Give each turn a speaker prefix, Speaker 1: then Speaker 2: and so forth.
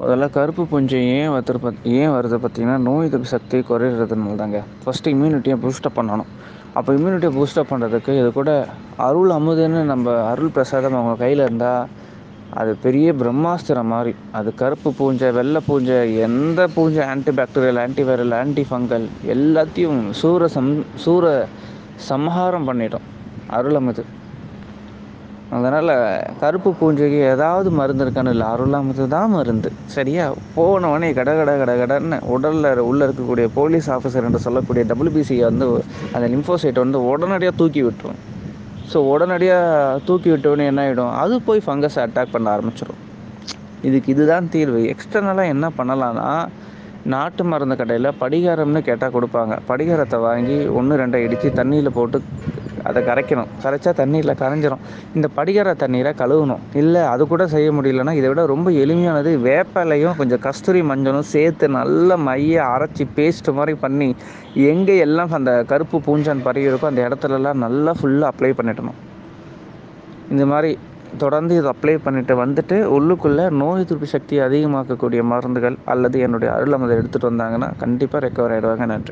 Speaker 1: முதல்ல கருப்பு பூஞ்சை ஏன் வருது பத் ஏன் வருது பார்த்தீங்கன்னா நோய் எதிர்ப்பு சக்தி குறையிறதுனால தாங்க ஃபஸ்ட்டு இம்யூனிட்டியை பூஸ்டப் பண்ணணும் அப்போ இம்யூனிட்டியை பூஸ்டப் பண்ணுறதுக்கு இது கூட அருள் அமுதுன்னு நம்ம அருள் பிரசாதம் அவங்க கையில் இருந்தால் அது பெரிய பிரம்மாஸ்திரம் மாதிரி அது கருப்பு பூஞ்சை வெள்ளை பூஞ்சை எந்த பூஞ்சை anti bacterial anti viral anti fungal எல்லாத்தையும் சூர சம் சூர சம்ஹாரம் பண்ணிடும் அருள் அமுது அதனால் கருப்பு பூஞ்சைக்கு ஏதாவது மருந்து இருக்கான்னு இல்லை அருளாமது தான் மருந்து சரியா போனவொடனே கட கட கட கடன்னு உடலில் உள்ளே இருக்கக்கூடிய போலீஸ் ஆஃபீஸர் என்று சொல்லக்கூடிய டபிள்யூபிசியை வந்து அந்த லிம்போசைட்டை வந்து உடனடியாக தூக்கி விட்டுரும் ஸோ உடனடியாக தூக்கி விட்டோடனே என்ன ஆகிடும் அது போய் ஃபங்கஸை அட்டாக் பண்ண ஆரம்பிச்சிடும் இதுக்கு இதுதான் தீர்வு எக்ஸ்டர்னலாக என்ன பண்ணலான்னா நாட்டு மருந்து கடையில் படிகாரம்னு கேட்டால் கொடுப்பாங்க படிகாரத்தை வாங்கி ஒன்று ரெண்டை இடித்து தண்ணியில் போட்டு அதை கரைக்கணும் கரைச்சா தண்ணியில் கரைஞ்சிரும் இந்த படிகார தண்ணீரை கழுவணும் இல்லை அது கூட செய்ய முடியலன்னா இதை விட ரொம்ப எளிமையானது வேப்பிலையும் கொஞ்சம் கஸ்தூரி மஞ்சளும் சேர்த்து நல்ல மைய அரைச்சி பேஸ்ட் மாதிரி பண்ணி எங்கே எல்லாம் அந்த கருப்பு பூஞ்சான் பரவி இருக்கோ அந்த இடத்துலலாம் நல்லா ஃபுல்லாக அப்ளை பண்ணிடணும் இந்த மாதிரி தொடர்ந்து இதை அப்ளை பண்ணிட்டு வந்துட்டு உள்ளுக்குள்ளே நோய் எதிர்ப்பு சக்தியை அதிகமாக்கக்கூடிய மருந்துகள் அல்லது என்னுடைய அருள் அமதை எடுத்துகிட்டு வந்தாங்கன்னா கண்டிப்பாக ரெக்கவர் ஆகிடுவாங்க நன்றி